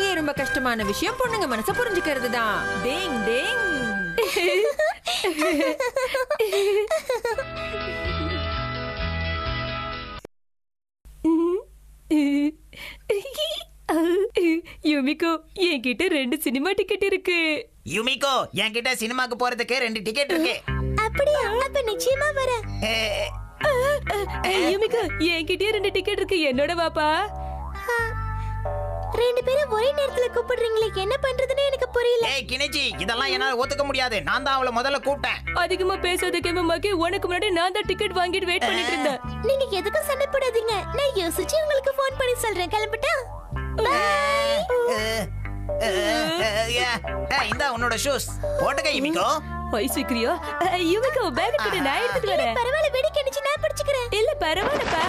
இருக்கிறதுலயே ரொம்ப கஷ்டமான விஷயம் பொண்ணுங்க மனச புரிஞ்சுக்கிறது தான் டேங் டேங் யுமிகோ என்கிட்ட ரெண்டு சினிமா டிக்கெட் இருக்கு யுமிகோ என்கிட்ட சினிமாக்கு போறதுக்கு ரெண்டு டிக்கெட் இருக்கு அப்படியா அப்ப நிச்சயமா வரேன் ஏ, யுமிகோ என்கிட்டயே ரெண்டு டிக்கெட் இருக்கு என்னோட வாப்பா ஆ, ரெண்டு பேரும் ஒரே நேரத்துல கூப்பிடுறீங்களே என்ன பண்றதுன்னு எனக்கு புரியல ஏய் கிணிச்சி இதெல்லாம் என்னால ஒத்துக்க முடியாது நான் தான் அவளை முதல்ல கூப்பிட்டேன் அதிகமா பேசாத கேமமாக்கி உனக்கு முன்னாடி நான் தான் டிக்கெட் வாங்கிட்டு வெயிட் பண்ணிட்டு இருந்தேன் நீங்க எதுக்கும் சண்டை போடாதீங்க நான் யோசிச்சு உங்களுக்கு ஃபோன் பண்ணி சொல்றேன் கிளம்பிட்டா பாய் ஏ, ஏ, ஏ, ஏ, இந்தா உன்னோட ஷூஸ் போட்டுக்க யுமிகோ ஐ சீக்கிரியா யுமிகோ பேக் கிட்ட நான் எடுத்துட்டு வரேன் பரவாயில்ல வெடி கிணிச்சு நான் பிடிச்சுக்கிறேன் இல்ல பரவாயில்லப்பா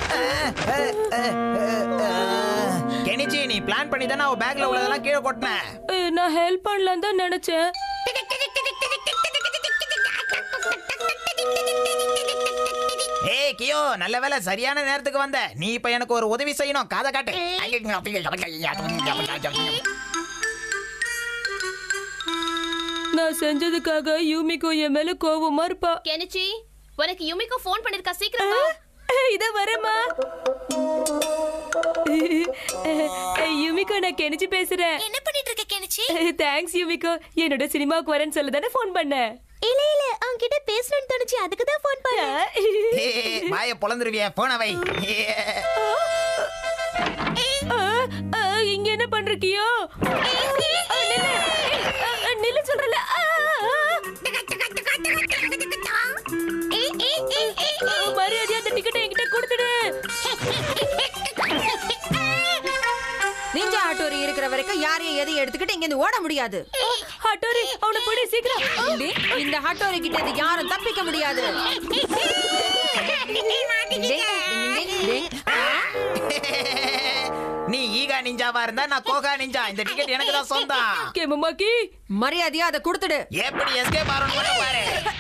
கெனிச்சி நீ பிளான் பண்ணி தானே அவ பேக்ல உள்ளதெல்லாம் கீழே கொட்டின அஹ், நான் ஹெல்ப் பண்ணலாம் தான் நினைச்சேன் ஏய் கியோ நல்ல வேளை சரியான நேரத்துக்கு வந்த நீ இப்ப எனக்கு ஒரு உதவி செய்யணும் காதை காட்டு நான் செஞ்சதுக்காக யூமிகோ என் மேல கோவமா இருப்பா கெனிச்சி உனக்கு யுமிக்கு ஃபோன் பண்ணிருக்கா சீக்கிரம் வா. இத வரேம்மா யூமிகோ நான் கெனிச்சு பேசுறேன் என்ன பண்ணிட்டு இருக்க கிணிச்சு தேங்க்ஸ் யூமிகோ என்னோட சினிமாவுக்கு வரேன்னு சொல்ல தானே ஃபோன் பண்ணேன் இல்ல இல்ல அவங்க கிட்ட பேசணும்னு தோணுச்சு அதுக்கு தான் ஃபோன் பண்ணேன் ஏய், வாய பொழந்துருவிய போன வை அஹ், அஹ், இங்க என்ன பண்றீக்கியோ நில்லு சொல்றல மரியாதையா அந்த டிக்கெட்டை என்கிட்ட கொடுத்துடு நிஞ்சா ஆட்டோரி இருக்கிற வரைக்கும் யாரையும் எதையும் எடுத்துக்கிட்டு இங்க இருந்து ஓட முடியாது ஹட்டோரி அவனை போடி சீக்கிரம் இண்டி, இந்த ஹட்டோரி கிட்ட இருந்து யாரும் தப்பிக்க முடியாது டிங், டிங், டிங், டிங். நீ ஈகா நிஞ்சாவா இருந்தா நான் கோகா நிஞ்சா இந்த டிக்கெட் எனக்கு தான் சொந்தம் கேமமாக்கி மரியாதையா அதை கொடுத்துடு எப்படி எஸ்கேப் ஆறணும் கூட பாரு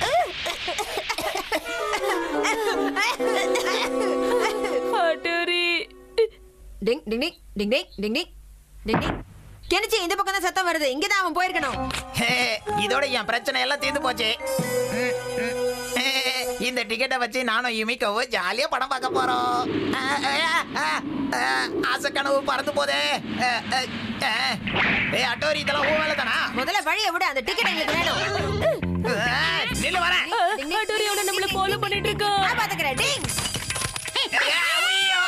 ஹட்டோரி டிங் டிங் டிங் டிங் டிங் டிங் டிங் டிங் டிங் கெனிச்சி இந்த பக்கம் தான் சத்தம் வருது இங்க தான் அவன் போயிருக்கணும் ஹே, இதோட என் பிரச்சனை எல்லாம் தீர்ந்து போச்சு ம், ம். ஹே, இந்த டிக்கெட்டை வச்சு நானும் யுமிக்கவும் ஜாலியா படம் பார்க்க போறோம் ஆ, ஆ, ஆ, ஆ, ஆசை கனவு பறந்து போதே ஆ, ஆ, ஆ. ஏய் அட்டோரி இதெல்லாம் ஊ வேலை தானா முதல்ல வழியை விட அந்த டிக்கெட் எங்களுக்கு வேணும் ஆ, நில்லு வரேன் ஹட்டோரி அவனை நம்மள ஃபாலோ பண்ணிட்டு இருக்கான் நான் பாத்துக்கிறேன் டிங் ஐயா, ஐயோ!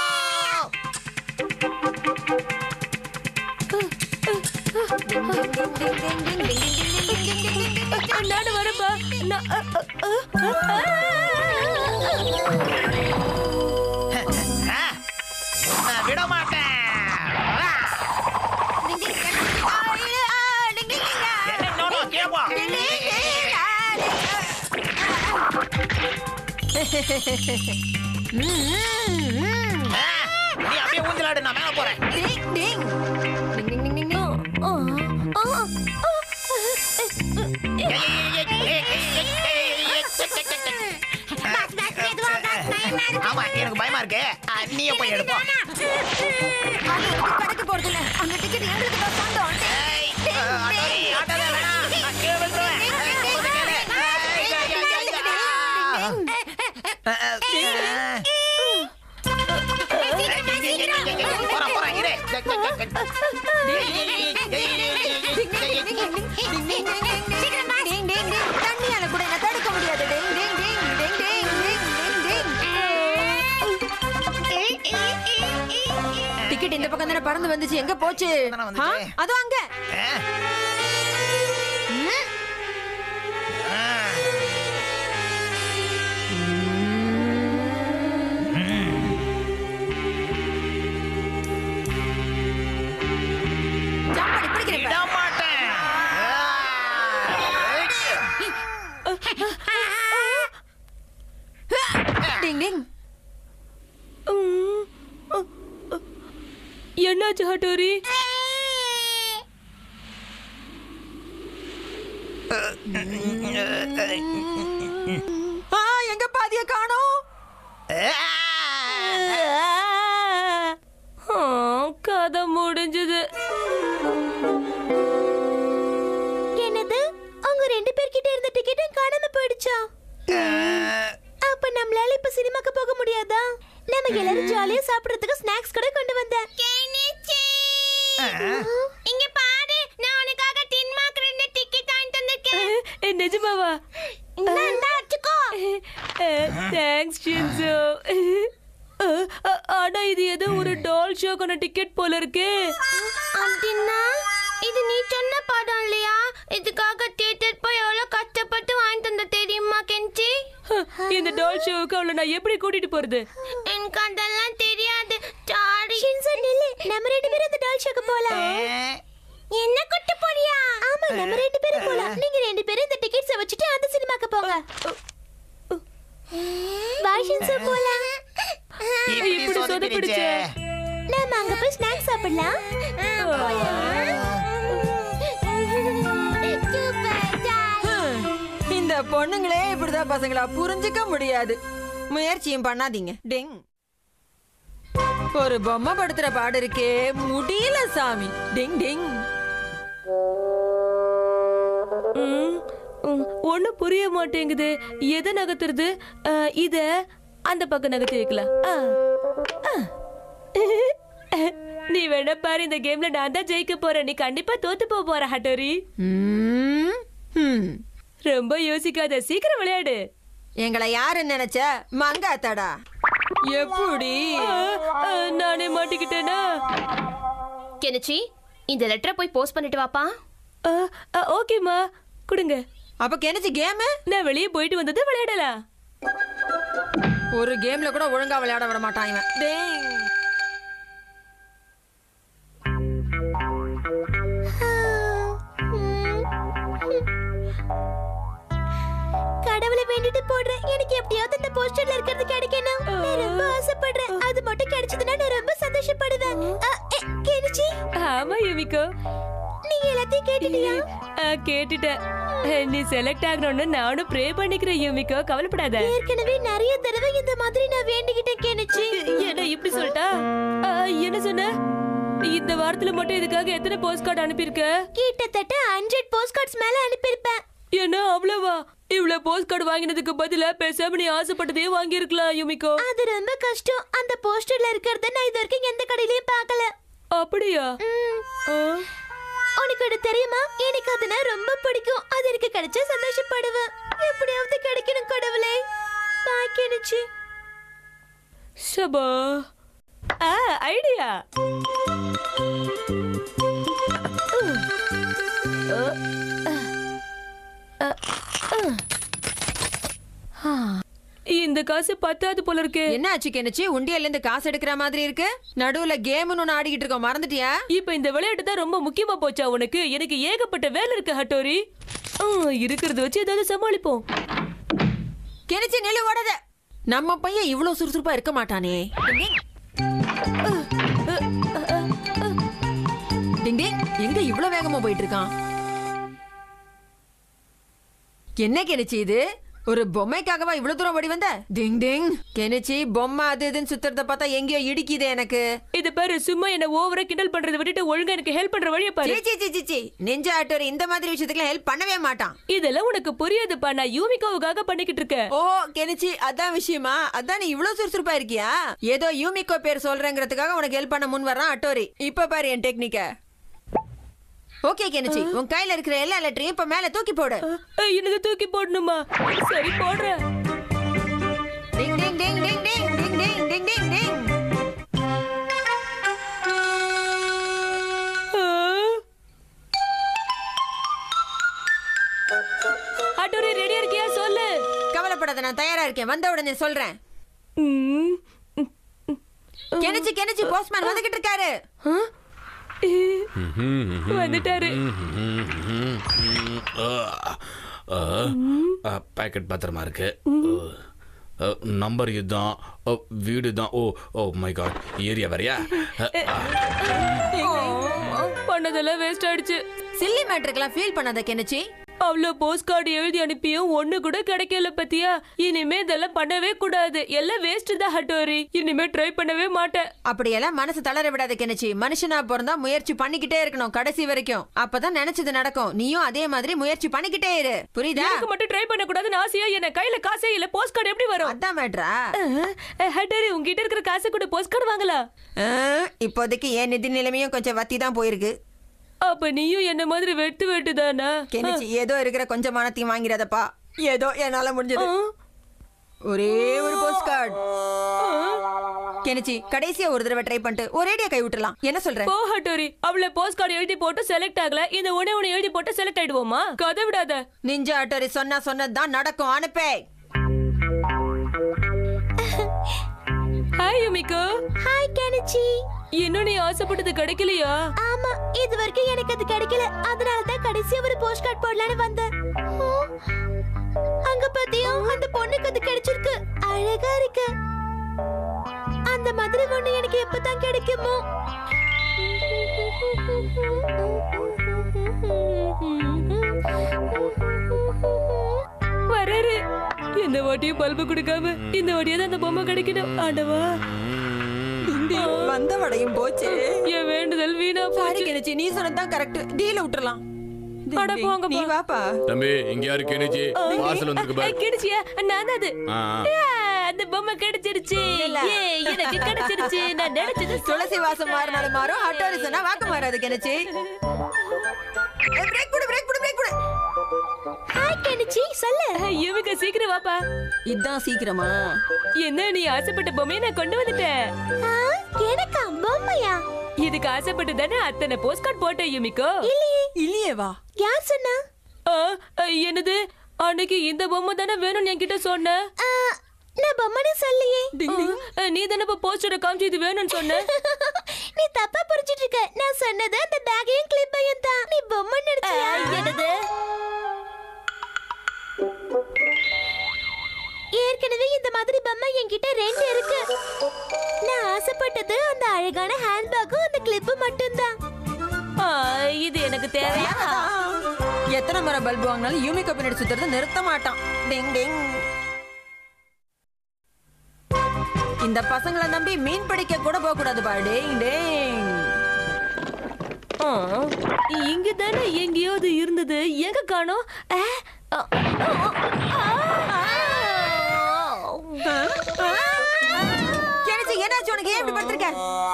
டிங், டிங், டிங், டிங், டிங், டிங், டிங், டிங், டிங், டிங், டிங், டிங், டிங், டிங். நானும் வரப்பா நான் அ, அ, அ, அ, ஆ, நான் விட மாட்டேன் ஆ, டிங், டிங், டிங், ஆ, இல்ல, ஆ, டிங், டிங், டிங், ஆ. என்ன நோனோ, கீழே போ. டிங், டிங், டிங், ஆ, டிங், ஆ. ம், ம், ம். ஆ, நீ அப்படியே ஊஞ்சலாடு நான் மேல போறேன் டிங், டிங். டிங், டிங், டிங், டிங், டிங். ஆமா எனக்கு பயமா இருக்கு ஆ, நீயே போய் எடுப்போம் அது உனக்கு கிடைக்க போறதில்ல. அந்த டிக்கெட் எங்களுக்கு தான் சொந்தம். ஏய், ஆ, ஆட்டோரி, ஆட்டோவே வேணாம். நான் கீழே விழுந்துருவேன். ஏய், கொஞ்சம் கேளு. ஏய், ஐயா, ஐயா, ஐயா, ஐயா. ஆ, ஆ, ஆ. போறேன், போறேன், இரு. டிங், டிங், டிங். தண்ணியால கூட என்னை தடுக்க முடியாது. டிங், டிங், டிங், டிங், டிங், டிங், டிங், டிங். டிக்கெட் இந்த பக்கம் தானே பறந்து வந்துச்சு எங்க போச்சு தானே வந்துச்சு. ஆ, அதோ அங்க ஆ, ம். ஆ. ஜம்ப் பண்ணி பிடிக்கிறேன் விட பாரு. மாட்டேன். டிங், டிங். உம். அ, அ. என்னாச்சு ஹட்டோரி ஆ, எங்க பாதிய காணோம் ஆ, கதை முடிஞ்சது ஜாலியா சாப்பிடுறதுக்கு ஸ்நாக்ஸ் கூட கொண்டு வந்தேன் இங்க பாரு நான் உனக்காக டின்மார்க் ரெண்டு டிக்கெட் வாங்கிட்டு வந்திருக்கேன் ஏ, நிஜமாவா இந்தா வச்சுக்கோ தேங்க்ஸ் ஷின்சோ அஹ், அஹ், ஆனா இது ஏதோ ஒரு டால் ஷோக்கான டிக்கெட் போல இருக்கே அப்படின்னா இது நீ சொன்ன படம் இல்லையா இதுக்காக தியேட்டர் போய் எவ்வளவு கஷ்டப்பட்டு வாங்கிட்டு வந்த தெரியுமா கெஞ்சி ஹ், இந்த டால் ஷோவுக்கு அவளை நான் எப்படி கூட்டிட்டு போறது எனக்கு அதெல்லாம் தெரியாது சாரி ஷின்சோ நில்லு நம்ம ரெண்டு பேரும் இந்த டால் ஷோக்கு போலாம் என்ன கூட்டு போறியா ஆமா நம்ம ரெண்டு பேரும் போலாம் நீங்க ரெண்டு பேரும் இந்த டிக்கெட்ஸை வச்சுட்டு அந்த சினிமாக்கு போங்க பாய் ஷின்சோ போலாம் இப்படி இப்படி சொதப்பிடுச்சே. சொதப்பிடுச்சே. நாம அங்க போய் ஸ்நாக்ஸ் சாப்பிடலாம் இந்த பொண்ணுங்களே இப்படிதான் பசங்களா புரிஞ்சுக்க முடியாது முயற்சியும் பண்ணாதீங்க டெங் ஒரு பொம்மை படுத்துற பாடு இருக்கே முடியல சாமி டிங் டிங் ம், ம், ஒண்ணும் புரிய மாட்டேங்குது எதை நகர்த்துறது அஹ், இத அந்த பக்கம் நகர்த்தி வைக்கலாம் ஆ, ஆ. நீ வேணா பாரு இந்த கேம்ல நான் தான் ஜெயிக்க போறேன் நீ கண்டிப்பா தோத்து போக போற ஹட்டோரி ம், ம். ரொம்ப யோசிக்காத சீக்கிரம் விளையாடு எங்களை யாரு நினைச்ச மங்காத்தடா எப்படி ஆ, ஆ, நானே மாட்டிக்கிட்டேனா கெனிச்சி இந்த லெட்டரை போய் போஸ்ட் பண்ணிட்டு வாப்பா ஆ, ஆ, ஓகேம்மா கொடுங்க அப்ப கெனிச்சு கேமு நான் வெளியே போயிட்டு வந்தது விளையாடலாம் ஒரு கேம்ல கூட ஒழுங்கா விளையாட விட மாட்டான் இவன் டேய். கடவுளை வேண்டிட்டு போடுறேன் எனக்கு எப்படியாவது இந்த போஸ்டர்ல இருக்கிறது கிடைக்கணும் நான் ரொம்ப ஆசைப்படுறேன் அது மட்டும் கிடைச்சதுன்னா நான் ரொம்ப சந்தோஷப்படுவேன் அ, எ, கெனிச்சி ஆமா யுமிகோ நீ எல்லாத்தையும் கேட்டுட்டியா ஆ, கேட்டுட்டேன் நீ செலக்ட் ஆகணும்னு நானும் ப்ரே பண்ணிக்கிறேன் யுமிகோ கவலைப்படாத ஏற்கனவே நிறைய தடவை இந்த மாதிரி நான் வேண்டிக்கிட்டேன் கெனிச்சி என்ன இப்படி சொல்லிட்டா ஆ, என்ன சொன்ன இந்த வாரத்துல மட்டும் இதுக்காக எத்தனை போஸ்ட் கார்டு அனுப்பியிருக்க கிட்டத்தட்ட ஹண்ட்ரட் போஸ்ட் கார்ட்ஸ் மேல அனுப்பியிருப்பேன் என்ன அவ்வளவா இவ்வளவு போஸ்ட் கார்டு வாங்கினதுக்கு பதிலா பேசாம நீ ஆசைப்பட்டதே வாங்கியிருக்கலாம் யுமிகோ அது ரொம்ப கஷ்டம் அந்த போஸ்டர்ல இருக்கிறத நான் இது வரைக்கும் எந்த கடையிலயும் பார்க்கல அப்படியா ம். ஆ, உனக்கு ஒண்ணு தெரியுமா எனக்கு அதுனா ரொம்ப பிடிக்கும் அது எனக்கு கிடைச்சா சந்தோஷப்படுவேன் எப்படியாவது கிடைக்கணும் கடவுளே பாய் கெனிச்சி சபா ஆ ஐடியா இந்த காசு பத்தாது போல இருக்கு என்ன ஆச்சு கெனிச்சு உண்டியல்ல இருந்து காசு எடுக்கிற மாதிரி இருக்கு நடுவுல கேம்னு ஒண்ணு ஆடிக்கிட்டு இருக்கோம் மறந்துட்டியா இப்ப இந்த விளையாட்டு தான் ரொம்ப முக்கியமா போச்சா உனக்கு எனக்கு ஏகப்பட்ட வேலை இருக்கு ஹட்டோரி ஆ, இருக்கிறத வச்சு ஏதாவது சமாளிப்போம் கெனிச்சு நெல்லு ஓடாத நம்ம பையன் இவ்வளவு சுறுசுறுப்பா இருக்க மாட்டானே டிங் டிங் எங்க இவ்வளவு வேகமா போயிட்டு இருக்கான் என்ன கெனிச்சு இது ஒரு பொம்மைக்காகவா இவ்வளவு தூரம் ஓடி வந்த டிங் டிங் கெனிச்சி பொம்மை அது இதுன்னு சுத்துறத பார்த்தா எங்கேயோ இடிக்குதே எனக்கு இது பாரு சும்மா என்ன ஓவரா கிண்டல் பண்றதை விட்டுட்டு ஒழுங்கா எனக்கு ஹெல்ப் பண்ற வழியை பாரு சீ, சீ, சீ, சீ, சீ. நெஞ்ச ஆட்டோர் இந்த மாதிரி விஷயத்துக்குலாம் ஹெல்ப் பண்ணவே மாட்டான் இதெல்லாம் உனக்கு புரியாதுப்பா நான் யூமிகாவுக்காக பண்ணிக்கிட்டு இருக்கேன் ஓ கெனிச்சி அதான் விஷயமா அதான் நீ இவ்வளவு சுறுசுறுப்பா இருக்கியா ஏதோ யூமிகோ பேர் சொல்றேங்கிறதுக்காக உனக்கு ஹெல்ப் பண்ண முன் வர்றான் அட்டோரி இப்ப பாரு என் டெக்னிக்க ஓகே கெனிச்சி உன் கையில இருக்கிற எல்லா லெட்டரையும் இப்ப மேல தூக்கி போடு ஆ, எனக்கு தூக்கி போடணுமா சரி போடுறேன் டிங் டிங் டிங் டிங் டிங் டிங் டிங் டிங் டிங் டிங் ஆ. ஆட்டோரி ரெடியா இருக்கியா சொல்லு கவலைப்படாத நான் தயாரா இருக்கேன் வந்த உடனே சொல்றேன் ம். கெனிச்சி கெனிச்சி போஸ்ட்மேன் வந்துகிட்டு இருக்காரு ஆ? வந்துட்டாரு பேக்கெட் பத்திரமா இருக்கு நம்பர் இதுதான் ஓ, வீடு தான் oh oh my God area வரையா பண்ணதெல்லாம் வேஸ்ட் ஆயிடுச்சு சில்லி மேட்ருக்கெல்லாம் ஃபீல் பண்ணாத கெனிச்சி அவ்வளோ போஸ்ட் கார்டு எழுதி அனுப்பியும் ஒண்ணு கூட கிடைக்கல பத்தியா இனிமே இதெல்லாம் பண்ணவே கூடாது எல்லாம் வேஸ்ட் தான் ஹட்டோரி இனிமே ட்ரை பண்ணவே மாட்டேன் அப்படியெல்லாம் மனசு தளர விடாத கெனச்சி மனுஷனா பிறந்தா முயற்சி பண்ணிக்கிட்டே இருக்கணும் கடைசி வரைக்கும் அப்பதான் நினைச்சது நடக்கும் நீயும் அதே மாதிரி முயற்சி பண்ணிக்கிட்டே இரு புரியுதா எனக்கு மட்டும் ட்ரை பண்ண கூடாதுன்னு ஆசையா என்ன கையில காசே இல்ல போஸ்ட் கார்டு எப்படி வரும் அதான் மேட்ரா ஹட்டோரி உங்ககிட்ட இருக்கிற காசை கூட போஸ்ட் கார்டு வாங்கலாம் இப்போதைக்கு என் நிதி நிலைமையும் கொஞ்சம் வத்தி தான் போயிருக்கு அப்ப நீயும் என்ன மாதிரி வெட்டு வெட்டு தானா கெனிச்சி ஏதோ இருக்கிற கொஞ்சம் மனத்தையும் வாங்கிறதப்பா ஏதோ என்னால முடிஞ்சது ஒரே ஒரு போஸ்ட் கார்டு கெனிச்சி கடைசியா ஒரு தடவை ட்ரை பண்ணிட்டு ஒரேடியா கை விட்டுலாம் என்ன சொல்ற போ ஹட்டோரி அவள போஸ்ட் கார்டு எழுதி போட்டு செலக்ட் ஆகல இந்த உடனே உன எழுதி போட்டு செலக்ட் ஆயிடுவோமா கதை விடாத நிஞ்சா அட்டரி சொன்னா சொன்னதுதான் நடக்கும் அனுப்பே ஹாய் யுமிகோ ஹாய் கெனிச்சி இன்னும் நீ ஆசைப்பட்டது கிடைக்கலையா ஆமா இது வரைக்கும் எனக்கு அது கிடைக்கல அதனால தான் கடைசியா ஒரு போஸ்ட் கார்டு போடலான்னு வந்தேன் ஓ, அங்க பாத்தியும் அந்த பொண்ணுக்கு அது கிடைச்சிருக்கு அழகா இருக்கு அந்த மாதிரி ஒண்ணு எனக்கு எப்பதான் கிடைக்குமோ வராரு இந்த வாட்டியும் பல்பு கொடுக்காம இந்த வாட்டியா தான் அந்த பொம்மை கிடைக்கணும் ஆண்டவா வந்த வடையும் போச்சு என் வேண்டுதல் வீணா சாரி போச்சு கெனிச்சி நீ சொன்னதுதான் கரெக்ட் டீல விட்டுறலாம் அட போங்க நீ போ. வாப்பா தம்பி இங்க யாரு கெனிச்சி பார்சல் வந்திருக்கு பாரு கிடைச்சியா நான் அது ஆ, ஆ. ஆ, அந்த பொம்மை கிடைச்சிருச்சு ஏ எனக்கு கிடைச்சிருச்சு நான் நினைச்சது துளசி வாசம் மாறினாலும் மாறும் அட்டோரி சொன்னா வாக்கு மாறாது கெனிச்சி பிரேக் கொடு பிரேக் கொடு பிரேக் கொடு ஹாய் கெனிச்சி சொல்லு இவங்க சீக்கிரம் வாப்பா இதான் சீக்கிரமா என்ன நீ ஆசைப்பட்ட பொம்மையை நான் கொண்டு வந்துட்டேன் ஆ, எனக்கா பொம்மையா இதுக்கு ஆசைப்பட்டு தானே அத்தனை போஸ்ட் கார்டு போட்டேன் யுமிக்கோ இல்லையே இல்லையே வா யார் சொன்னா ஆ, ஆ, என்னது அன்னைக்கு இந்த பொம்மை தானே வேணும்னு என்கிட்ட சொன்ன ஆ, நான் பொம்மைன்னு சொல்லியே ஆ, நீ தானே இப்ப போஸ்டரை காமிச்சு இது வேணும்னு சொன்ன நீ தப்பா புரிஞ்சிட்டு இருக்க நான் சொன்னது அந்த பேக்கையும் கிளிப்பையும் தான் நீ பொம்மை நினைச்சியா என்னது ஏற்கனவே இந்த மாதிரி பொம்மை என்கிட்ட ரெண்டு இருக்கு நான் ஆசைப்பட்டது அந்த அழகான ஹேண்ட்பேக்கும் அந்த கிளிப்பு மட்டும்தான் ஆ, இது எனக்கு தேவையா எத்தனை முறை பல்பு வாங்கினாலும் யூமிகோ பின்னாடி சுத்துறது நிறுத்த மாட்டான் டிங் டிங் இந்த பசங்களை நம்பி மீன் பிடிக்க கூட போக கூடாது பா டேங் டேங் ஆ, இங்க தானே எங்கேயாவது இருந்தது எங்க காணோம் ஆ, ஆ, ஆ, ஆ, கெனிச்சி என்னாச்சு உனக்கு ஏன் இப்படி படுத்திருக்க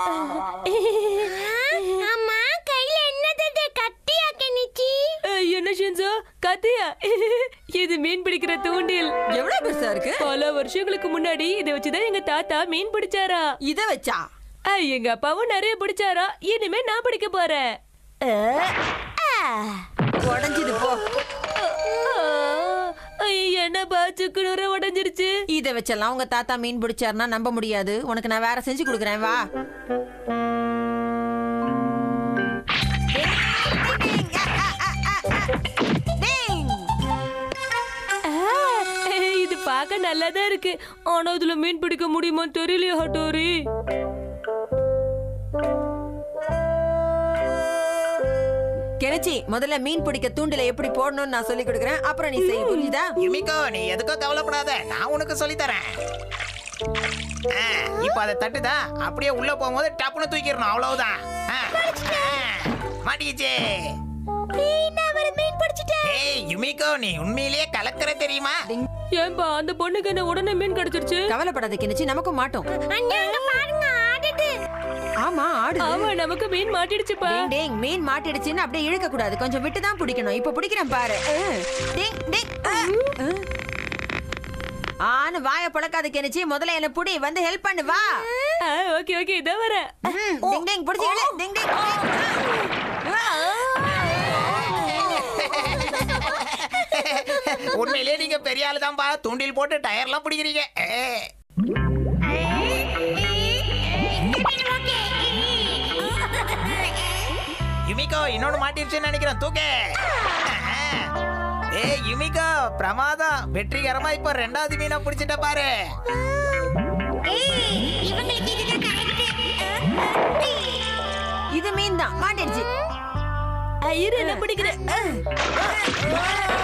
அம்மா கையில என்னது இது? கத்தியா கெனிச்சி ஆ, என்ன ஷின்சோ கத்தியா இது மீன் பிடிக்கிற தூண்டில் எவ்வளவு பெருசா இருக்கு பல வருஷங்களுக்கு முன்னாடி இதை வச்சுதான் எங்க தாத்தா மீன் பிடிச்சாரா இத வச்சா ஆ, எங்க அப்பாவும் நிறைய பிடிச்சாரா இனிமே நான் பிடிக்க போறேன் உடஞ்சிது போ ஆ, என்னப்பா சுக்குநூற உடஞ்சிருச்சு இத வச்செல்லாம் உங்க தாத்தா மீன் பிடிச்சாருன்னா நம்ப முடியாது உனக்கு நான் வேற செஞ்சு கொடுக்குறேன் வா ஆ, இது பார்க்க நல்லாதான் இருக்கு ஆனா இதுல மீன் பிடிக்க முடியுமான்னு தெரியலையா ஹட்டோரி கெனச்சி முதல்ல மீன் பிடிக்க தூண்டில எப்படி போடணும்னு நான் சொல்லி கொடுக்குறேன் அப்புறம் நீ செய் புரியுதா யுமிகோ நீ எதுக்கோ கவலைப்படாத நான் உனக்கு சொல்லி தரேன் ஆ, இப்போ அதை தட்டுதா அப்படியே உள்ள போகும்போது டப்புன்னு தூக்கிடணும் அவ்வளவுதான் ஆ, ஆ, மாட்டிக்கிச்சே ஏய், நான் ஒரு மீன் பிடிச்சிட்டேன் ஏய் யுமிகோ நீ உண்மையிலேயே கலக்கிற தெரியுமா ஏன்பா அந்த பொண்ணுக்கு என்ன உடனே மீன் கிடைச்சிருச்சு கவலைப்படாத கெனச்சி நமக்கும் மாட்டோம் அண்ணா அங்க பாருங்க ஆடுது ஆமா ஆடு ஆமா நமக்கு மீன் மாட்டிடுச்சுப்பா டேங் டேங் மீன் மாட்டிடுச்சுன்னு அப்படியே இழுக்க கூடாது கொஞ்சம் விட்டு தான் பிடிக்கணும் இப்ப பிடிக்கிறேன் பாரு அஹ். டேங் டேங் அஹ். அஹ். ஆன்னு வாய பழக்காத கெனச்சி முதல்ல என்ன புடி வந்து ஹெல்ப் பண்ணு வா ஓகே ஓகே இதோ வரேன் ம், டிங் டிங் பிடிச்சி இழு டிங் டிங் உண்மையிலேயே நீங்க பெரிய ஆளு தான்ப்பா தூண்டில் போட்டு டயர்லாம் பிடிக்கிறீங்க ஏ. யுமிகோ இன்னொன்னு மாட்டிருச்சுன்னு நினைக்கிறேன் தூக்கு ஏ யுமிகோ பிரமாதம் வெற்றிகரமா இப்ப ரெண்டாவது மீனை பிடிச்சிட்ட பாரு இவங்களுக்கு இதுதான் கரெக்ட் இது மீன் தான் மாட்டிடுச்சு இரு நான் பிடிக்கிறேன் அஹ்.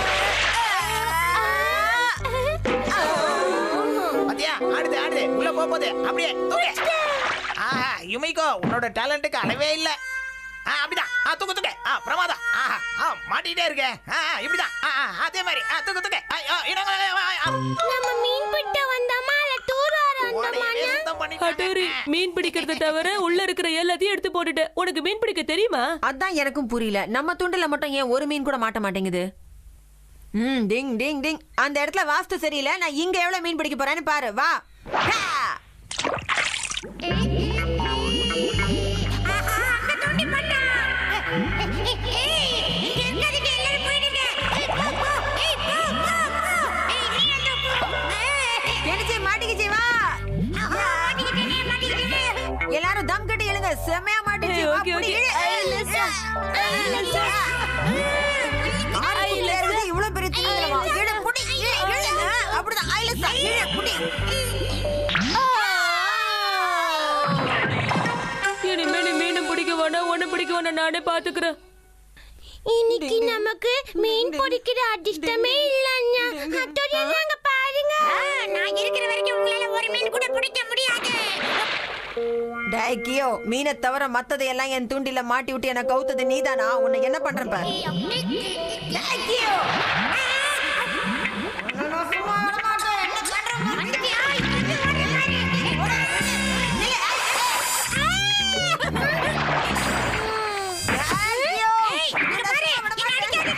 பாத்தியா ஆடுது ஆடுது உள்ள போக போகுது அப்படியே தூக்கு ஆஹா யுமிகோ உன்னோட டேலண்ட்டுக்கு அளவே இல்ல ஆ அப்படிதான் ஆ தூக்கு தூக்கு ஆ பிரமாதம் ஆஹா ஆ மாட்டிட்டே இருக்கேன் ஆ ஆ, இப்படிதான் ஆ ஆ அதே மாதிரி ஆ தூக்கு தூக்கு ஆ, ஆ, இடங்க, ஆ, ஆ, ஆ. நம்ம மீன் பிடிக்க வந்தோமா இல்ல டூர் வர உன்னையவே வந்தோமா சுத்தம் பண்ணிட்டாங்க. அட்டோரி மீன் பிடிக்கிறத தவிர உள்ள இருக்கிற எல்லாத்தையும் எடுத்து போட்டுட்டேன் உனக்கு மீன் பிடிக்க தெரியுமா அதான் எனக்கும் புரியல நம்ம துண்டுல மட்டும் ஏன் ஒரு மீன் கூட மாட்ட மாட்டேங்குது ம் டிங் டிங் டிங் அந்த இடத்துல வாஸ்து சரியில்லை நான் இங்க எவ்வளவு மீன் பிடிக்க போறேன்னு பாரு வா ஹா! கெனிச்சி மாட்டிக்கிச்சு வா எல்லாரும் தம் கட்டி எழுங்க செம்மையா மாட்டிச்சு ஏய், வா, okay, புடி, okay. இழு. ஆறுக்குள்ள இருந்து இவ்வளவு பெரிய திமிங்கலமா? இழு, புடி, இழு, இழு. ஆ, அப்படிதான் ஐலசா, இழு, புடி. இனிமே நீ மீனும் பிடிக்க வேணாம் ஒண்ணு பிடிக்க வேணாம் நானே பாத்துக்கிறேன் இன்னைக்கு நமக்கு மீன் பிடிக்கிற அதிர்ஷ்டமே இல்ல அண்ணா அத்தோட நாங்க பாருங்க நான் இருக்கிற வரைக்கும் உங்களால ஒரு மீன் கூட பிடிக்க முடியாது டேய் கியோ மீனை தவிர மத்ததை எல்லாம் என் தூண்டில மாட்டி விட்டு என்ன கவுத்தது நீதானா உன்னை என்ன பண்றேன் பாரு டேய் கியோ உன்னை நான் சும்மா விட மாட்டேன். என்ன பண்ற மாதிரி? டேய் கியோ, உன்னை சும்மா விட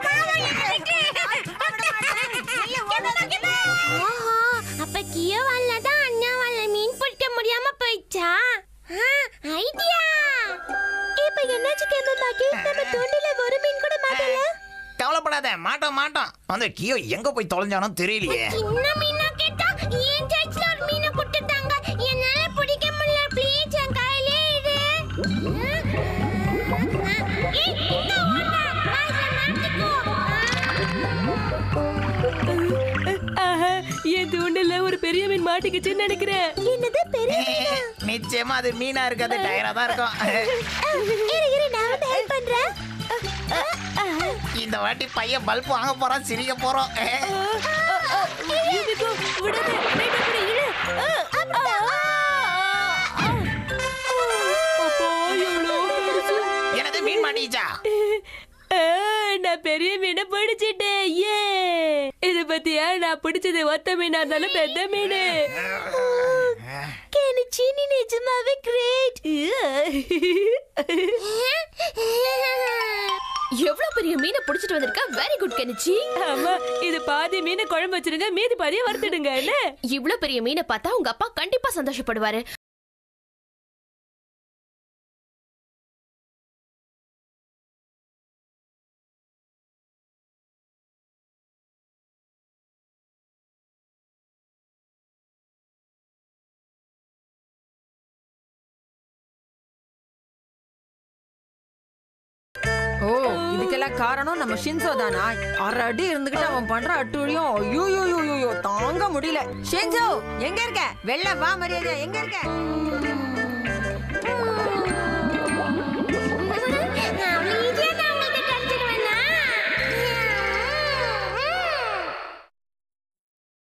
மாட்டேன். ஓஹோ அப்ப கியோவால தான் அண்ணாவால மீன் பிடிக்க முடியாம போயிடுச்சா ஐடியா இப்ப என்னாச்சு கேமமாக்கி நம்ம தூண்டில ஒரு மீன் கூட மாட்டல கவலைப்படாத மாட்டோம் மாட்டோம் அந்த கியோ எங்க போய் தொலைஞ்சானோ தெரியலையே சின்ன மீனா கேட்டா ஏன் சர்ச்ல ஒரு மீனை கொடுத்துட்டாங்க என்னால பிடிக்க முடியல ப்ளீஸ் என் கையிலே இரு ஏய், இந்த ஓடா, வாயில மாட்டிக்கோ. ஆஹா, என் தூண்டில ஒரு பெரிய மீன் மாட்டிக்கிச்சுன்னு நினைக்கிறேன் என்னது பெரிய நிச்சயமா அது மீனா இருக்காது டயரா தான் இருக்கும் இரு இரு நான் வந்து ஹெல்ப் பண்றேன் இந்த வாட்டி பையன் பல்ப் வாங்க போறான் சிரிக்க போறோம் யூமிகோ, விடாத, லைட்டா பிடி, இழு. ஆ, ஆ, ஆ, ஆ. அப்பா, எவ்வளோ பெருசு. எனது மீன் மாட்டிச்சா ஆ, நான் பெரிய மீனை பிடிச்சிட்டேன் ஏ இது பத்தியா நான் பிடிச்சது ஒத்த மீனா இருந்தாலும் பெத்த மீனு கெனிச்சி நீ நிஜமாவே கிரேட் எவ்வளவு பெரிய மீனை புடிச்சிட்டு வந்திருக்க வெரி குட் கெனிச்சி ஆமா இது பாதி மீனை குழம்பு வச்சிருங்க மீதி பாதியை வறுத்துடுங்க என்ன இவ்ளோ பெரிய மீனை பார்த்தா உங்க அப்பா கண்டிப்பா சந்தோஷப்படுவாரு ஓ இதுக்கெல்லாம் காரணம் நம்ம ஷின்சோ தானா அரை அடி இருந்துகிட்டு அவன் பண்ற அட்டுழியும் ஐயோ ஐயோ ஐயோ தாங்க முடியல ஷின்சோ எங்க இருக்க வெள்ள வா மரியாதை எங்க இருக்க